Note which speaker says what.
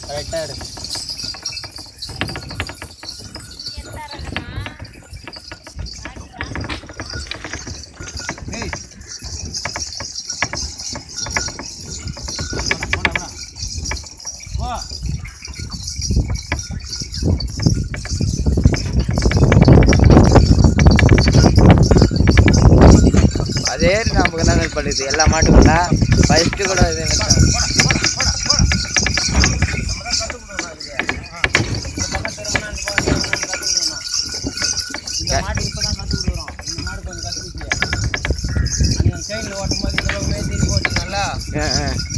Speaker 1: கரெக்டாக எடு ஏய் போடா, போடா, போடா. போ
Speaker 2: அதே நமக்கு என்ன பண்ணுது எல்லா மாட்டுக்குள்ள ஃபஸ்ட்டு கூட இது
Speaker 1: போடா, போடா, போடா, போடா. நம்ம தான் கத்துக் கொடுக்கணும் அதுக்கு. ஆ. இந்த பக்கம் திரும்பினா இந்த பக்கம் திரும்பினா கத்துக் கொடுக்கணும். இந்த மாட்டுக்கு இப்பதான் கத்துக் கொடுக்குறோம். இந்த மாடு கொஞ்சம் கத்துக்கிச்சு. அன்னைக்கு செயின்ல ஓட்டும் போது இந்த பக்கமே திருப்பி ஓட்டினால
Speaker 2: ஆ, ஆ.